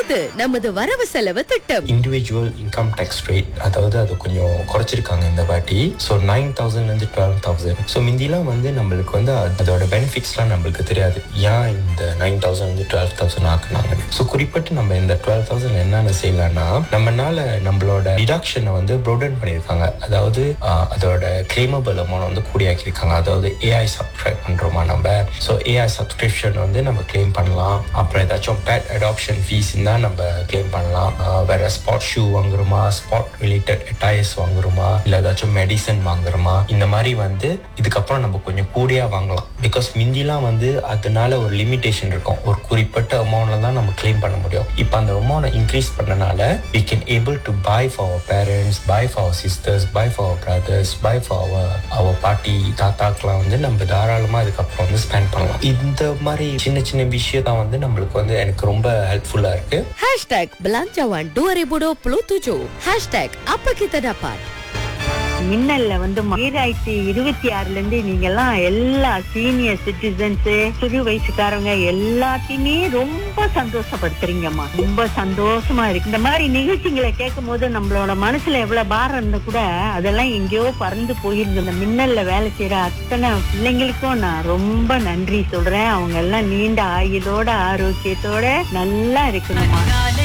இது நமது வரவு செலவு திட்டம் இண்டிவிஜுவல் இன்கம் டேக்ஸ் ரேட் அதாவது அது கொஞ்சம் குறைச்சிருக்காங்க இந்த வாட்டி ஸோ நைன் தௌசண்ட்லேருந்து டுவெல் தௌசண்ட் ஸோ மிந்திலாம் வந்து நம்மளுக்கு வந்து அது- அதோட பெனிஃபிட்ஸ்லாம் நம்மளுக்கு தெரியாது ஏன் இந்த நைன் தௌசண்ட் வந்து டுவெல் தௌசண்ட் ஆக்குனாங்கன்னு ஸோ குறிப்பிட்டு நம்ம இந்த டுவெல் தௌசண்ட் என்னென்ன செய்யலாம்னா நம்மனால நம்மளோட டிடக்ஷனை வந்து ப்ரோடன் பண்ணியிருக்காங்க அதாவது ஆஹ், அதோட கிளைமபிள் அமௌண்ட் வந்து கூடியாக்கியிருக்காங்க அதாவது ஏஐ சப்ஸ்கிரைப் பண்ணுறோமா நம்ம ஸோ ஏஐ சப்ஸ்கிரிப்ஷன் வந்து நம்ம கிளைம் பண்ணலாம் அப்புறம் ஏதாச்சும் பேட் அடாப்ஷன் ஃபீஸ் தான் நம்ம கிளைம் பண்ணலாம் ஆஹ், வேற ஸ்பாட் ஷூ வாங்குறோமா ஸ்பாட் ரிலேட்டட் டயர்ஸ் வாங்குறோமா இல்லை ஏதாச்சும் மெடிசன் வாங்குறோமா இந்த மாதிரி வந்து இதுக்கப்புறம் நம்ம கொஞ்சம் கூடியா வாங்கலாம் பிகாஸ் மிந்திலாம் வந்து அதனால ஒரு லிமிடேஷன் இருக்கும் ஒரு குறிப்பிட்ட அமௌண்ட்ல தான் நம்ம கிளைம் பண்ண முடியும் இப்போ அந்த அமௌண்ட் இன்க்ரீஸ் பண்ணனால we can able to buy for our parents buy for our sisters buy for our brothers buy for our our பாட்டி தாத்தாக்கெல்லாம் வந்து நம்ம தாராளமா இதுக்கப்புறம் வந்து ஸ்பெண்ட் பண்ணலாம் இந்த மாதிரி சின்ன சின்ன விஷயம் தான் வந்து நம்மளுக்கு வந்து எனக்கு ரொம்ப ஹெல்ப்ஃபுல்லா இருக்கு Hashtag Belanjawan 2027 Hashtag Apa Kita Dapat மின்னல்ல வந்து ஈராயிரத்தி இருபத்தி ஆறுல இருந்து நீங்க எல்லாம் எல்லா சீனியர் சிட்டிசன்ஸ் சிறு வயசுக்காரங்க எல்லாத்தையுமே ரொம்ப சந்தோஷப்படுத்துறீங்கம்மா ரொம்ப சந்தோஷமா இருக்கு இந்த மாதிரி நிகழ்ச்சிகளை கேட்கும் போது நம்மளோட மனசுல எவ்வளவு பாரம் இருந்தா கூட அதெல்லாம் எங்கேயோ பறந்து போயிருந்து இந்த மின்னல்ல வேலை செய்யற அத்தனை பிள்ளைங்களுக்கும் நான் ரொம்ப நன்றி சொல்றேன் அவங்க எல்லாம் நீண்ட ஆயுளோட ஆரோக்கியத்தோட நல்லா இருக்கணும்மா